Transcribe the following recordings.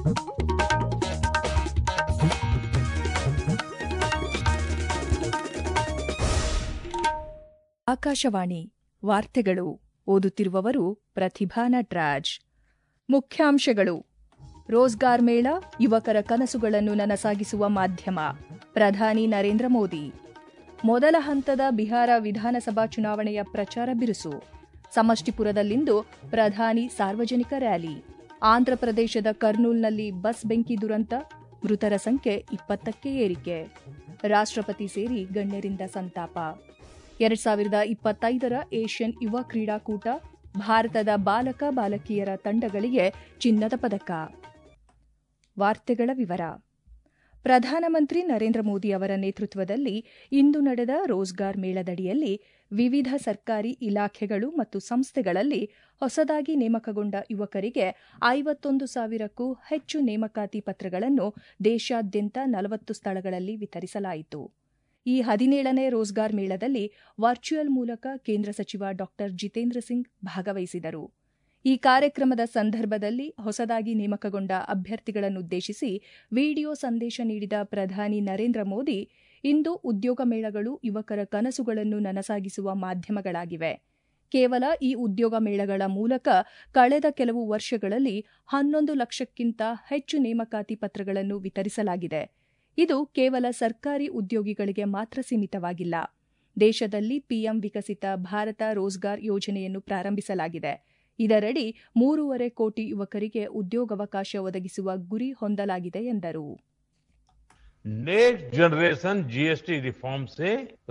ಆಕಾಶವಾಣಿ ವಾರ್ತೆಗಳು ಓದುತ್ತಿರುವವರು ಪ್ರತಿಭಾ ನಟ್ರಾಜ್ ಮುಖ್ಯಾಂಶಗಳು ರೋಜ್ಗಾರ್ ಮೇಳ ಯುವಕರ ಕನಸುಗಳನ್ನು ನನಸಾಗಿಸುವ ಮಾಧ್ಯಮ ಪ್ರಧಾನಿ ನರೇಂದ್ರ ಮೋದಿ ಮೊದಲ ಹಂತದ ಬಿಹಾರ ವಿಧಾನಸಭಾ ಚುನಾವಣೆಯ ಪ್ರಚಾರ ಬಿರುಸು ಸಮಷ್ಟಿಪುರದಲ್ಲಿಂದು ಪ್ರಧಾನಿ ಸಾರ್ವಜನಿಕ ರ್ಯಾಲಿ ಆಂಧ್ರಪ್ರದೇಶದ ಕರ್ನೂಲ್ನಲ್ಲಿ ಬಸ್ ಬೆಂಕಿ ದುರಂತ ಮೃತರ ಸಂಖ್ಯೆ ಇಪ್ಪತ್ತಕ್ಕೆ ಏರಿಕೆ ರಾಷ್ಟ್ರಪತಿ ಸೇರಿ ಗಣ್ಯರಿಂದ ಸಂತಾಪ ಎರಡ್ ಸಾವಿರದ ಇಪ್ಪತ್ತೈದರ ಏಷ್ಯನ್ ಯುವ ಕ್ರೀಡಾಕೂಟ ಭಾರತದ ಬಾಲಕ ಬಾಲಕಿಯರ ತಂಡಗಳಿಗೆ ಚಿನ್ನದ ಪದಕ ವಾರ್ತೆಗಳ ವಿವರ ಪ್ರಧಾನಮಂತ್ರಿ ನರೇಂದ್ರ ಮೋದಿ ಅವರ ನೇತೃತ್ವದಲ್ಲಿ ಇಂದು ನಡೆದ ರೋಜ್ಗಾರ್ ಮೇಳದಡಿಯಲ್ಲಿ ವಿವಿಧ ಸರ್ಕಾರಿ ಇಲಾಖೆಗಳು ಮತ್ತು ಸಂಸ್ಥೆಗಳಲ್ಲಿ ಹೊಸದಾಗಿ ನೇಮಕಗೊಂಡ ಯುವಕರಿಗೆ ಐವತ್ತೊಂದು ಸಾವಿರಕ್ಕೂ ಹೆಚ್ಚು ನೇಮಕಾತಿ ಪತ್ರಗಳನ್ನು ದೇಶಾದ್ಯಂತ ನಲವತ್ತು ಸ್ಥಳಗಳಲ್ಲಿ ವಿತರಿಸಲಾಯಿತು ಈ ಹದಿನೇಳನೇ ರೋಜ್ಗಾರ್ ಮೇಳದಲ್ಲಿ ವರ್ಚುವಲ್ ಮೂಲಕ ಕೇಂದ್ರ ಸಚಿವ ಡಾ ಜಿತೇಂದ್ರ ಸಿಂಗ್ ಭಾಗವಹಿಸಿದರು ಈ ಕಾರ್ಯಕ್ರಮದ ಸಂದರ್ಭದಲ್ಲಿ ಹೊಸದಾಗಿ ನೇಮಕಗೊಂಡ ಅಭ್ಯರ್ಥಿಗಳನ್ನುದ್ದೇಶಿಸಿ ವಿಡಿಯೋ ಸಂದೇಶ ನೀಡಿದ ಪ್ರಧಾನಿ ನರೇಂದ್ರ ಮೋದಿ ಇಂದು ಉದ್ಯೋಗ ಮೇಳಗಳು ಯುವಕರ ಕನಸುಗಳನ್ನು ನನಸಾಗಿಸುವ ಮಾಧ್ಯಮಗಳಾಗಿವೆ ಕೇವಲ ಈ ಉದ್ಯೋಗ ಮೇಳಗಳ ಮೂಲಕ ಕಳೆದ ಕೆಲವು ವರ್ಷಗಳಲ್ಲಿ ಹನ್ನೊಂದು ಲಕ್ಷಕ್ಕಿಂತ ಹೆಚ್ಚು ನೇಮಕಾತಿ ಪತ್ರಗಳನ್ನು ವಿತರಿಸಲಾಗಿದೆ ಇದು ಕೇವಲ ಸರ್ಕಾರಿ ಉದ್ಯೋಗಿಗಳಿಗೆ ಮಾತ್ರ ಸೀಮಿತವಾಗಿಲ್ಲ ದೇಶದಲ್ಲಿ ಪಿಎಂ ವಿಕಸಿತ ಭಾರತ ರೋಜ್ಗಾರ್ ಯೋಜನೆಯನ್ನು ಪ್ರಾರಂಭಿಸಲಾಗಿದೆ ಇದರಡಿ ಮೂರೂವರೆ ಕೋಟಿ ಯುವಕರಿಗೆ ಉದ್ಯೋಗಾವಕಾಶ ಒದಗಿಸುವ ಗುರಿ ಹೊಂದಲಾಗಿದೆ ಎಂದರು नेक्स्ट जनरेशन जीएसटी रिफॉर्म से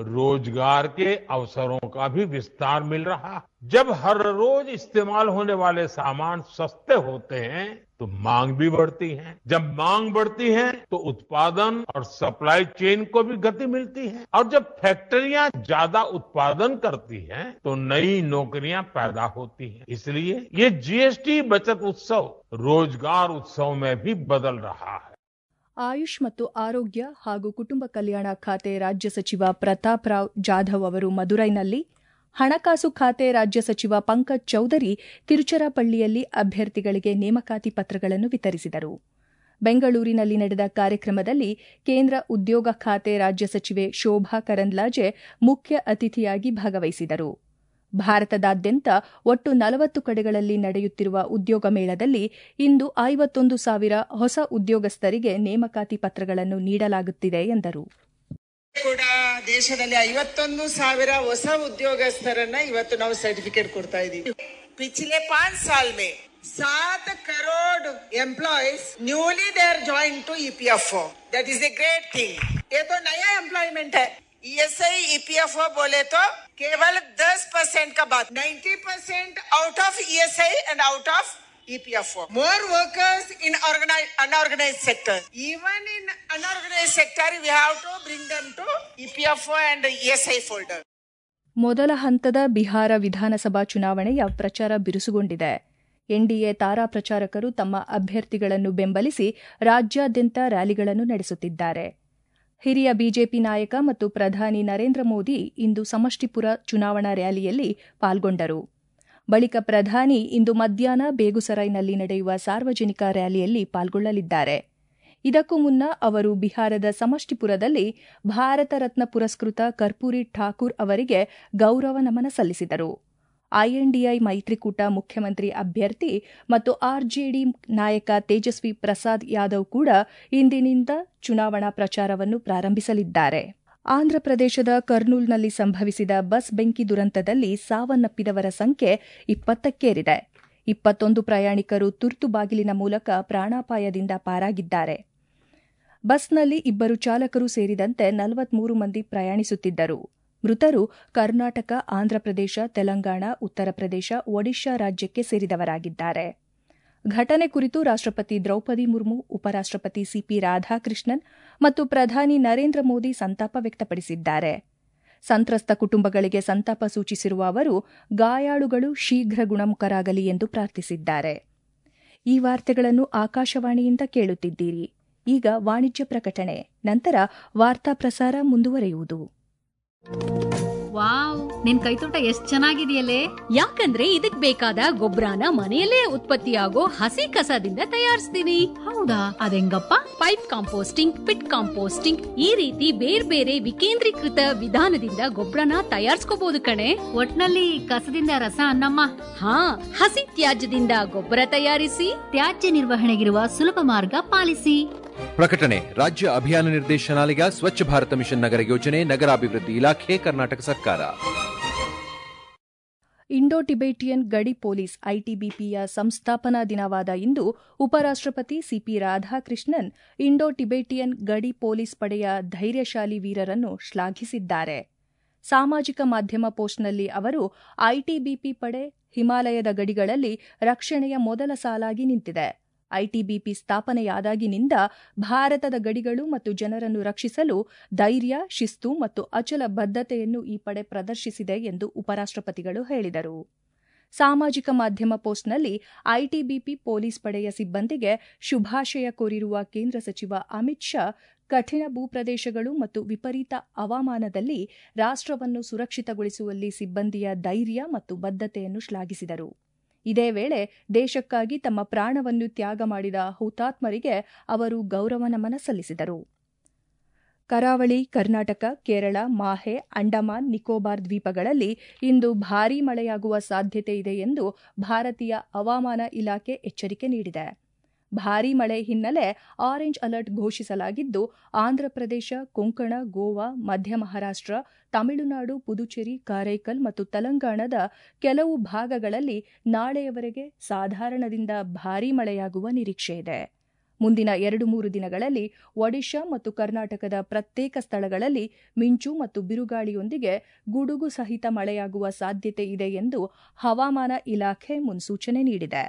रोजगार के अवसरों का भी विस्तार मिल रहा है जब हर रोज इस्तेमाल होने वाले सामान सस्ते होते हैं तो मांग भी बढ़ती है जब मांग बढ़ती है तो उत्पादन और सप्लाई चेन को भी गति मिलती है और जब फैक्ट्रियां ज्यादा उत्पादन करती हैं तो नई नौकरियां पैदा होती हैं इसलिए ये जीएसटी बचत उत्सव रोजगार उत्सव में भी बदल रहा है ಆಯುಷ್ ಮತ್ತು ಆರೋಗ್ಯ ಹಾಗೂ ಕುಟುಂಬ ಕಲ್ಯಾಣ ಖಾತೆ ರಾಜ್ಯ ಸಚಿವ ಪ್ರತಾಪ್ ರಾವ್ ಜಾಧವ್ ಅವರು ಮದುರೈನಲ್ಲಿ ಹಣಕಾಸು ಖಾತೆ ರಾಜ್ಯ ಸಚಿವ ಪಂಕಜ್ ಚೌಧರಿ ತಿರುಚರಾಪಳ್ಳಿಯಲ್ಲಿ ಅಭ್ಯರ್ಥಿಗಳಿಗೆ ನೇಮಕಾತಿ ಪತ್ರಗಳನ್ನು ವಿತರಿಸಿದರು ಬೆಂಗಳೂರಿನಲ್ಲಿ ನಡೆದ ಕಾರ್ಯಕ್ರಮದಲ್ಲಿ ಕೇಂದ್ರ ಉದ್ಯೋಗ ಖಾತೆ ರಾಜ್ಯ ಸಚಿವೆ ಶೋಭಾ ಕರಂದ್ಲಾಜೆ ಮುಖ್ಯ ಅತಿಥಿಯಾಗಿ ಭಾಗವಹಿಸಿದರು ಭಾರತದಾದ್ಯಂತ ಒಟ್ಟು ನಲವತ್ತು ಕಡೆಗಳಲ್ಲಿ ನಡೆಯುತ್ತಿರುವ ಉದ್ಯೋಗ ಮೇಳದಲ್ಲಿ ಇಂದು ಐವತ್ತೊಂದು ಸಾವಿರ ಹೊಸ ಉದ್ಯೋಗಸ್ಥರಿಗೆ ನೇಮಕಾತಿ ಪತ್ರಗಳನ್ನು ನೀಡಲಾಗುತ್ತಿದೆ ಎಂದರು ಕೂಡ ದೇಶದಲ್ಲಿ ಐವತ್ತೊಂದು ಸಾವಿರ ಹೊಸ ಉದ್ಯೋಗಸ್ಥರನ್ನ ಇವತ್ತು ನಾವು ಸರ್ಟಿಫಿಕೇಟ್ ಕೊಡ್ತಾ ಇದೀವಿ ಪಿछले पांच साल में सात crore employees newly there join to EPFO that is a great thing ये तो नया एम्प्लॉयमेंट है ईएसआई ईपीएफओ बोले तो केवल 10 परसेंट का बात 90 percent out of ESI and out of EPFO. More workers in organized, unorganized sector. Even in unorganized sector, we have to bring them to EPFO and ESI folder. ಮೊದಲ ಹಂತದ ಬಿಹಾರ ವಿಧಾನಸಭಾ ಚುನಾವಣೆಯ ಪ್ರಚಾರ ಬಿರುಸುಗೊಂಡಿದೆ ಎನ್ಡಿಎ ತಾರಾ ಪ್ರಚಾರಕರು ತಮ್ಮ ಅಭ್ಯರ್ಥಿಗಳನ್ನು ಬೆಂಬಲಿಸಿ ರಾಜ್ಯಾದ್ಯಂತ ರ್ಯಾಲಿಗಳನ್ನು ನಡೆಸುತ್ತಿದ್ದಾರೆ ಹಿರಿಯ ಬಿಜೆಪಿ ನಾಯಕ ಮತ್ತು ಪ್ರಧಾನಿ ನರೇಂದ್ರ ಮೋದಿ ಇಂದು ಸಮಷ್ಟಿಪುರ ಚುನಾವಣಾ ರ್ಯಾಲಿಯಲ್ಲಿ ಪಾಲ್ಗೊಂಡರು ಬಳಿಕ ಪ್ರಧಾನಿ ಇಂದು ಮಧ್ಯಾಹ್ನ ಬೇಗುಸರೈನಲ್ಲಿ ನಡೆಯುವ ಸಾರ್ವಜನಿಕ ರ್ಯಾಲಿಯಲ್ಲಿ ಪಾಲ್ಗೊಳ್ಳಲಿದ್ದಾರೆ ಇದಕ್ಕೂ ಮುನ್ನ ಅವರು ಬಿಹಾರದ ಸಮಷ್ಟಿಪುರದಲ್ಲಿ ಭಾರತ ರತ್ನ ಪುರಸ್ಕೃತ ಕರ್ಪೂರಿ ಠಾಕೂರ್ ಅವರಿಗೆ ಗೌರವ ನಮನ ಸಲ್ಲಿಸಿದರು ಐಎನ್ಡಿಐ ಮೈತ್ರಿಕೂಟ ಮುಖ್ಯಮಂತ್ರಿ ಅಭ್ಯರ್ಥಿ ಮತ್ತು ಆರ್ಜೆಡಿ ನಾಯಕ ತೇಜಸ್ವಿ ಪ್ರಸಾದ್ ಯಾದವ್ ಕೂಡ ಇಂದಿನಿಂದ ಚುನಾವಣಾ ಪ್ರಚಾರವನ್ನು ಪ್ರಾರಂಭಿಸಲಿದ್ದಾರೆ ಆಂಧ್ರಪ್ರದೇಶದ ಕರ್ನೂಲ್ನಲ್ಲಿ ಸಂಭವಿಸಿದ ಬಸ್ ಬೆಂಕಿ ದುರಂತದಲ್ಲಿ ಸಾವನ್ನಪ್ಪಿದವರ ಸಂಖ್ಯೆ ಇಪ್ಪತ್ತಕ್ಕೇರಿದೆ ಇಪ್ಪತ್ತೊಂದು ಪ್ರಯಾಣಿಕರು ತುರ್ತು ಬಾಗಿಲಿನ ಮೂಲಕ ಪ್ರಾಣಾಪಾಯದಿಂದ ಪಾರಾಗಿದ್ದಾರೆ ಬಸ್ನಲ್ಲಿ ಇಬ್ಬರು ಚಾಲಕರು ಸೇರಿದಂತೆ ನಲವತ್ಮೂರು ಮಂದಿ ಪ್ರಯಾಣಿಸುತ್ತಿದ್ದರು ಮೃತರು ಕರ್ನಾಟಕ ಆಂಧ್ರಪ್ರದೇಶ ತೆಲಂಗಾಣ ಉತ್ತರ ಪ್ರದೇಶ ಒಡಿಶಾ ರಾಜ್ಯಕ್ಕೆ ಸೇರಿದವರಾಗಿದ್ದಾರೆ ಘಟನೆ ಕುರಿತು ರಾಷ್ಟ್ರಪತಿ ದ್ರೌಪದಿ ಮುರ್ಮು ಉಪರಾಷ್ಟ್ರಪತಿ ಸಿಪಿ ರಾಧಾಕೃಷ್ಣನ್ ಮತ್ತು ಪ್ರಧಾನಿ ನರೇಂದ್ರ ಮೋದಿ ಸಂತಾಪ ವ್ಯಕ್ತಪಡಿಸಿದ್ದಾರೆ ಸಂತ್ರಸ್ತ ಕುಟುಂಬಗಳಿಗೆ ಸಂತಾಪ ಸೂಚಿಸಿರುವ ಅವರು ಗಾಯಾಳುಗಳು ಶೀಘ್ರ ಗುಣಮುಖರಾಗಲಿ ಎಂದು ಪ್ರಾರ್ಥಿಸಿದ್ದಾರೆ ಈ ವಾರ್ತೆಗಳನ್ನು ಆಕಾಶವಾಣಿಯಿಂದ ಕೇಳುತ್ತಿದ್ದೀರಿ ಈಗ ವಾಣಿಜ್ಯ ಪ್ರಕಟಣೆ ನಂತರ ವಾರ್ತಾ ಪ್ರಸಾರ ಮುಂದುವರೆಯುವುದು ವಾವ್ ನಿನ್ ಕೈತೋಟ ಎಷ್ಟ್ ಚೆನ್ನಾಗಿದೆಯಲ್ಲೇ ಯಾಕಂದ್ರೆ ಇದಕ್ ಬೇಕಾದ ಗೊಬ್ಬರನ ಮನೆಯಲ್ಲೇ ಉತ್ಪತ್ತಿಯಾಗೋ ಹಸಿ ಕಸದಿಂದ ತಯಾರಿಸ್ತೀನಿ ಹೌದಾ ಅದೆಂಗಪ್ಪ ಪೈಪ್ ಕಾಂಪೋಸ್ಟಿಂಗ್ ಪಿಟ್ ಕಾಂಪೋಸ್ಟಿಂಗ್ ಈ ರೀತಿ ಬೇರೆ ಬೇರೆ ವಿಕೇಂದ್ರೀಕೃತ ವಿಧಾನದಿಂದ ಗೊಬ್ಬರನ ತಯಾರಿಸ್ಕೋಬಹುದು ಕಣೆ ಒಟ್ನಲ್ಲಿ ಕಸದಿಂದ ರಸ ಅನ್ನಮ್ಮ ಹಾ ಹಸಿ ತ್ಯಾಜ್ಯದಿಂದ ಗೊಬ್ಬರ ತಯಾರಿಸಿ ತ್ಯಾಜ್ಯ ನಿರ್ವಹಣೆಗಿರುವ ಸುಲಭ ಮಾರ್ಗ ಪಾಲಿಸಿ ಪ್ರಕಟಣೆ ರಾಜ್ಯ ಅಭಿಯಾನ ನಿರ್ದೇಶನಾಲಯ ಸ್ವಚ್ಛ ಭಾರತ ಮಿಷನ್ ನಗರ ಯೋಜನೆ ನಗರಾಭಿವೃದ್ಧಿ ಇಲಾಖೆ ಕರ್ನಾಟಕ ಸರ್ಕಾರ ಇಂಡೋ ಟಿಬೇಟಿಯನ್ ಗಡಿ ಪೊಲೀಸ್ ಐಟಿಬಿಪಿಯ ಸಂಸ್ಥಾಪನಾ ದಿನವಾದ ಇಂದು ಉಪರಾಷ್ಟ್ರಪತಿ ಸಿಪಿ ರಾಧಾಕೃಷ್ಣನ್ ಇಂಡೋ ಟಿಬೇಟಿಯನ್ ಗಡಿ ಪೊಲೀಸ್ ಪಡೆಯ ಧೈರ್ಯಶಾಲಿ ವೀರರನ್ನು ಶ್ಲಾಘಿಸಿದ್ದಾರೆ ಸಾಮಾಜಿಕ ಮಾಧ್ಯಮ ಪೋಸ್ಟ್ನಲ್ಲಿ ಅವರು ಐಟಿಬಿಪಿ ಪಡೆ ಹಿಮಾಲಯದ ಗಡಿಗಳಲ್ಲಿ ರಕ್ಷಣೆಯ ಮೊದಲ ಸಾಲಾಗಿ ನಿಂತಿದೆ ಐಟಿಬಿಪಿ ಸ್ಥಾಪನೆಯಾದಾಗಿನಿಂದ ಭಾರತದ ಗಡಿಗಳು ಮತ್ತು ಜನರನ್ನು ರಕ್ಷಿಸಲು ಧೈರ್ಯ ಶಿಸ್ತು ಮತ್ತು ಅಚಲ ಬದ್ಧತೆಯನ್ನು ಈ ಪಡೆ ಪ್ರದರ್ಶಿಸಿದೆ ಎಂದು ಉಪರಾಷ್ಟ್ರಪತಿಗಳು ಹೇಳಿದರು ಸಾಮಾಜಿಕ ಮಾಧ್ಯಮ ಪೋಸ್ಟ್ನಲ್ಲಿ ಐಟಿಬಿಪಿ ಪೊಲೀಸ್ ಪಡೆಯ ಸಿಬ್ಬಂದಿಗೆ ಶುಭಾಶಯ ಕೋರಿರುವ ಕೇಂದ್ರ ಸಚಿವ ಅಮಿತ್ ಶಾ ಕಠಿಣ ಭೂಪ್ರದೇಶಗಳು ಮತ್ತು ವಿಪರೀತ ಹವಾಮಾನದಲ್ಲಿ ರಾಷ್ಟ್ರವನ್ನು ಸುರಕ್ಷಿತಗೊಳಿಸುವಲ್ಲಿ ಸಿಬ್ಬಂದಿಯ ಧೈರ್ಯ ಮತ್ತು ಬದ್ಧತೆಯನ್ನು ಶ್ಲಾಘಿಸಿದರು ಇದೇ ವೇಳೆ ದೇಶಕ್ಕಾಗಿ ತಮ್ಮ ಪ್ರಾಣವನ್ನು ತ್ಯಾಗ ಮಾಡಿದ ಹುತಾತ್ಮರಿಗೆ ಅವರು ಗೌರವ ನಮನ ಸಲ್ಲಿಸಿದರು ಕರಾವಳಿ ಕರ್ನಾಟಕ ಕೇರಳ ಮಾಹೆ ಅಂಡಮಾನ್ ನಿಕೋಬಾರ್ ದ್ವೀಪಗಳಲ್ಲಿ ಇಂದು ಭಾರೀ ಮಳೆಯಾಗುವ ಸಾಧ್ಯತೆ ಇದೆ ಎಂದು ಭಾರತೀಯ ಹವಾಮಾನ ಇಲಾಖೆ ಎಚ್ಚರಿಕೆ ನೀಡಿದೆ ಭಾರೀ ಮಳೆ ಹಿನ್ನೆಲೆ ಆರೆಂಜ್ ಅಲರ್ಟ್ ಘೋಷಿಸಲಾಗಿದ್ದು ಆಂಧ್ರಪ್ರದೇಶ ಕೊಂಕಣ ಗೋವಾ ಮಧ್ಯ ಮಹಾರಾಷ್ಟ್ರ ತಮಿಳುನಾಡು ಪುದುಚೇರಿ ಕಾರೈಕಲ್ ಮತ್ತು ತೆಲಂಗಾಣದ ಕೆಲವು ಭಾಗಗಳಲ್ಲಿ ನಾಳೆಯವರೆಗೆ ಸಾಧಾರಣದಿಂದ ಭಾರೀ ಮಳೆಯಾಗುವ ನಿರೀಕ್ಷೆಯಿದೆ ಮುಂದಿನ ಎರಡು ಮೂರು ದಿನಗಳಲ್ಲಿ ಒಡಿಶಾ ಮತ್ತು ಕರ್ನಾಟಕದ ಪ್ರತ್ಯೇಕ ಸ್ಥಳಗಳಲ್ಲಿ ಮಿಂಚು ಮತ್ತು ಬಿರುಗಾಳಿಯೊಂದಿಗೆ ಗುಡುಗು ಸಹಿತ ಮಳೆಯಾಗುವ ಸಾಧ್ಯತೆ ಇದೆ ಎಂದು ಹವಾಮಾನ ಇಲಾಖೆ ಮುನ್ಸೂಚನೆ ನೀಡಿದೆ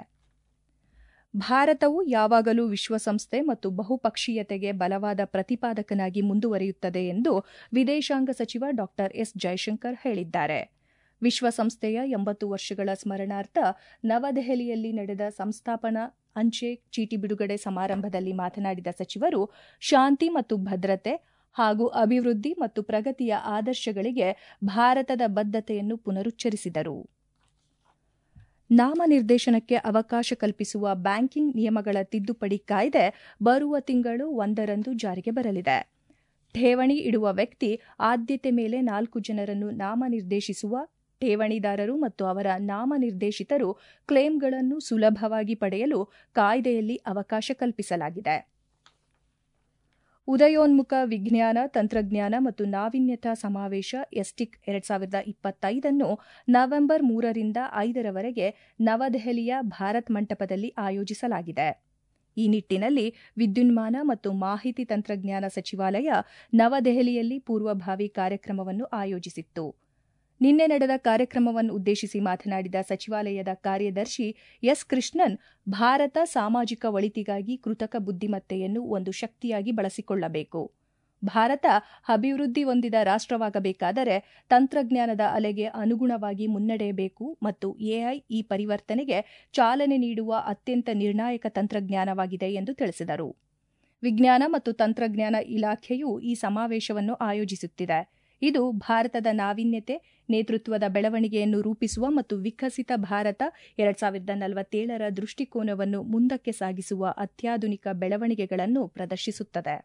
ಭಾರತವು ಯಾವಾಗಲೂ ವಿಶ್ವಸಂಸ್ಥೆ ಮತ್ತು ಬಹುಪಕ್ಷೀಯತೆಗೆ ಬಲವಾದ ಪ್ರತಿಪಾದಕನಾಗಿ ಮುಂದುವರಿಯುತ್ತದೆ ಎಂದು ವಿದೇಶಾಂಗ ಸಚಿವ ಡಾ ಎಸ್ ಜೈಶಂಕರ್ ಹೇಳಿದ್ದಾರೆ ವಿಶ್ವಸಂಸ್ಥೆಯ ಎಂಬತ್ತು ವರ್ಷಗಳ ಸ್ಮರಣಾರ್ಥ ನವದೆಹಲಿಯಲ್ಲಿ ನಡೆದ ಸಂಸ್ಥಾಪನಾ ಅಂಚೆ ಚೀಟಿ ಬಿಡುಗಡೆ ಸಮಾರಂಭದಲ್ಲಿ ಮಾತನಾಡಿದ ಸಚಿವರು ಶಾಂತಿ ಮತ್ತು ಭದ್ರತೆ ಹಾಗೂ ಅಭಿವೃದ್ಧಿ ಮತ್ತು ಪ್ರಗತಿಯ ಆದರ್ಶಗಳಿಗೆ ಭಾರತದ ಬದ್ಧತೆಯನ್ನು ಪುನರುಚ್ಚರಿಸಿದರು ನಾಮನಿರ್ದೇಶನಕ್ಕೆ ಅವಕಾಶ ಕಲ್ಪಿಸುವ ಬ್ಯಾಂಕಿಂಗ್ ನಿಯಮಗಳ ತಿದ್ದುಪಡಿ ಕಾಯ್ದೆ ಬರುವ ತಿಂಗಳು ಒಂದರಂದು ಜಾರಿಗೆ ಬರಲಿದೆ ಠೇವಣಿ ಇಡುವ ವ್ಯಕ್ತಿ ಆದ್ಯತೆ ಮೇಲೆ ನಾಲ್ಕು ಜನರನ್ನು ನಾಮನಿರ್ದೇಶಿಸುವ ಠೇವಣಿದಾರರು ಮತ್ತು ಅವರ ನಾಮನಿರ್ದೇಶಿತರು ಕ್ಲೇಮ್ಗಳನ್ನು ಸುಲಭವಾಗಿ ಪಡೆಯಲು ಕಾಯ್ದೆಯಲ್ಲಿ ಅವಕಾಶ ಕಲ್ಪಿಸಲಾಗಿದೆ ಉದಯೋನ್ಮುಖ ವಿಜ್ಞಾನ ತಂತ್ರಜ್ಞಾನ ಮತ್ತು ನಾವೀನ್ಯತಾ ಸಮಾವೇಶ ಎಸ್ಟಿಕ್ ಎರಡ್ ಸಾವಿರದ ಇಪ್ಪತ್ತೈದನ್ನು ನವೆಂಬರ್ ಮೂರರಿಂದ ಐದರವರೆಗೆ ನವದೆಹಲಿಯ ಭಾರತ್ ಮಂಟಪದಲ್ಲಿ ಆಯೋಜಿಸಲಾಗಿದೆ ಈ ನಿಟ್ಟಿನಲ್ಲಿ ವಿದ್ಯುನ್ಮಾನ ಮತ್ತು ಮಾಹಿತಿ ತಂತ್ರಜ್ಞಾನ ಸಚಿವಾಲಯ ನವದೆಹಲಿಯಲ್ಲಿ ಪೂರ್ವಭಾವಿ ಕಾರ್ಯಕ್ರಮವನ್ನು ಆಯೋಜಿಸಿತ್ತು ನಿನ್ನೆ ನಡೆದ ಕಾರ್ಯಕ್ರಮವನ್ನು ಉದ್ದೇಶಿಸಿ ಮಾತನಾಡಿದ ಸಚಿವಾಲಯದ ಕಾರ್ಯದರ್ಶಿ ಎಸ್ ಕೃಷ್ಣನ್ ಭಾರತ ಸಾಮಾಜಿಕ ಒಳಿತಿಗಾಗಿ ಕೃತಕ ಬುದ್ದಿಮತ್ತೆಯನ್ನು ಒಂದು ಶಕ್ತಿಯಾಗಿ ಬಳಸಿಕೊಳ್ಳಬೇಕು ಭಾರತ ಅಭಿವೃದ್ಧಿ ಹೊಂದಿದ ರಾಷ್ಟ್ರವಾಗಬೇಕಾದರೆ ತಂತ್ರಜ್ಞಾನದ ಅಲೆಗೆ ಅನುಗುಣವಾಗಿ ಮುನ್ನಡೆಯಬೇಕು ಮತ್ತು ಎಐ ಈ ಪರಿವರ್ತನೆಗೆ ಚಾಲನೆ ನೀಡುವ ಅತ್ಯಂತ ನಿರ್ಣಾಯಕ ತಂತ್ರಜ್ಞಾನವಾಗಿದೆ ಎಂದು ತಿಳಿಸಿದರು ವಿಜ್ಞಾನ ಮತ್ತು ತಂತ್ರಜ್ಞಾನ ಇಲಾಖೆಯು ಈ ಸಮಾವೇಶವನ್ನು ಆಯೋಜಿಸುತ್ತಿದೆ ಇದು ಭಾರತದ ನಾವೀನ್ಯತೆ ನೇತೃತ್ವದ ಬೆಳವಣಿಗೆಯನ್ನು ರೂಪಿಸುವ ಮತ್ತು ವಿಕಸಿತ ಭಾರತ ಎರಡ್ ಸಾವಿರದ ನಲವತ್ತೇಳರ ದೃಷ್ಟಿಕೋನವನ್ನು ಮುಂದಕ್ಕೆ ಸಾಗಿಸುವ ಅತ್ಯಾಧುನಿಕ ಬೆಳವಣಿಗೆಗಳನ್ನು ಪ್ರದರ್ಶಿಸುತ್ತದೆ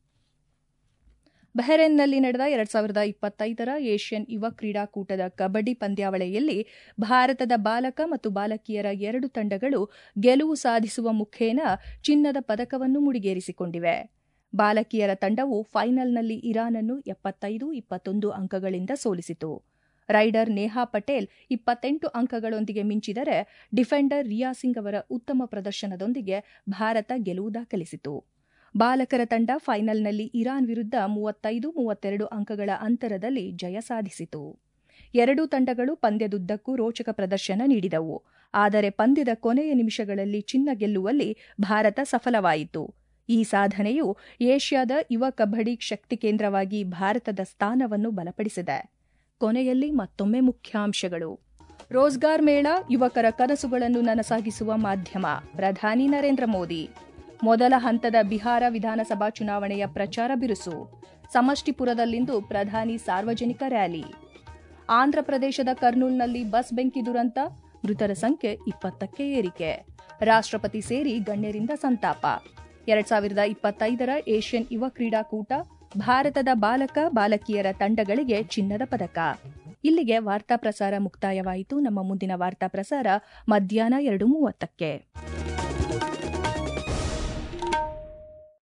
ಬಹರೇನ್ನಲ್ಲಿ ನಡೆದ ಎರಡ್ ಸಾವಿರದ ಇಪ್ಪತ್ತೈದರ ಏಷ್ಯನ್ ಯುವ ಕ್ರೀಡಾಕೂಟದ ಕಬಡ್ಡಿ ಪಂದ್ಯಾವಳಿಯಲ್ಲಿ ಭಾರತದ ಬಾಲಕ ಮತ್ತು ಬಾಲಕಿಯರ ಎರಡು ತಂಡಗಳು ಗೆಲುವು ಸಾಧಿಸುವ ಮುಖೇನ ಚಿನ್ನದ ಪದಕವನ್ನು ಮುಡಿಗೇರಿಸಿಕೊಂಡಿವೆ ಬಾಲಕಿಯರ ತಂಡವು ಫೈನಲ್ನಲ್ಲಿ ಇರಾನ್ ಅನ್ನು ಎಪ್ಪತ್ತೈದು ಇಪ್ಪತ್ತೊಂದು ಅಂಕಗಳಿಂದ ಸೋಲಿಸಿತು ರೈಡರ್ ನೇಹಾ ಪಟೇಲ್ ಇಪ್ಪತ್ತೆಂಟು ಅಂಕಗಳೊಂದಿಗೆ ಮಿಂಚಿದರೆ ಡಿಫೆಂಡರ್ ರಿಯಾ ಸಿಂಗ್ ಅವರ ಉತ್ತಮ ಪ್ರದರ್ಶನದೊಂದಿಗೆ ಭಾರತ ಗೆಲುವು ದಾಖಲಿಸಿತು ಬಾಲಕರ ತಂಡ ಫೈನಲ್ನಲ್ಲಿ ಇರಾನ್ ವಿರುದ್ಧ ಮೂವತ್ತೈದು ಮೂವತ್ತೆರಡು ಅಂಕಗಳ ಅಂತರದಲ್ಲಿ ಜಯ ಸಾಧಿಸಿತು ಎರಡೂ ತಂಡಗಳು ಪಂದ್ಯದುದ್ದಕ್ಕೂ ರೋಚಕ ಪ್ರದರ್ಶನ ನೀಡಿದವು ಆದರೆ ಪಂದ್ಯದ ಕೊನೆಯ ನಿಮಿಷಗಳಲ್ಲಿ ಚಿನ್ನ ಗೆಲ್ಲುವಲ್ಲಿ ಭಾರತ ಸಫಲವಾಯಿತು ಈ ಸಾಧನೆಯು ಏಷ್ಯಾದ ಯುವ ಕಬಡ್ಡಿ ಶಕ್ತಿ ಕೇಂದ್ರವಾಗಿ ಭಾರತದ ಸ್ಥಾನವನ್ನು ಬಲಪಡಿಸಿದೆ ಕೊನೆಯಲ್ಲಿ ಮತ್ತೊಮ್ಮೆ ಮುಖ್ಯಾಂಶಗಳು ರೋಜ್ಗಾರ್ ಮೇಳ ಯುವಕರ ಕನಸುಗಳನ್ನು ನನಸಾಗಿಸುವ ಮಾಧ್ಯಮ ಪ್ರಧಾನಿ ನರೇಂದ್ರ ಮೋದಿ ಮೊದಲ ಹಂತದ ಬಿಹಾರ ವಿಧಾನಸಭಾ ಚುನಾವಣೆಯ ಪ್ರಚಾರ ಬಿರುಸು ಸಮಷ್ಟಿಪುರದಲ್ಲಿಂದು ಪ್ರಧಾನಿ ಸಾರ್ವಜನಿಕ ರ್ಯಾಲಿ ಆಂಧ್ರಪ್ರದೇಶದ ಕರ್ನೂಲ್ನಲ್ಲಿ ಬಸ್ ಬೆಂಕಿ ದುರಂತ ಮೃತರ ಸಂಖ್ಯೆ ಇಪ್ಪತ್ತಕ್ಕೆ ಏರಿಕೆ ರಾಷ್ಟ್ರಪತಿ ಸೇರಿ ಗಣ್ಯರಿಂದ ಸಂತಾಪ ಎರಡ್ ಸಾವಿರದ ಇಪ್ಪತ್ತೈದರ ಏಷ್ಯನ್ ಯುವ ಕ್ರೀಡಾಕೂಟ ಭಾರತದ ಬಾಲಕ ಬಾಲಕಿಯರ ತಂಡಗಳಿಗೆ ಚಿನ್ನದ ಪದಕ ಇಲ್ಲಿಗೆ ವಾರ್ತಾ ಪ್ರಸಾರ ಮುಕ್ತಾಯವಾಯಿತು ನಮ್ಮ ಮುಂದಿನ ವಾರ್ತಾ ಪ್ರಸಾರ ಮಧ್ಯಾಹ್ನ ಎರಡು ಮೂವತ್ತಕ್ಕೆ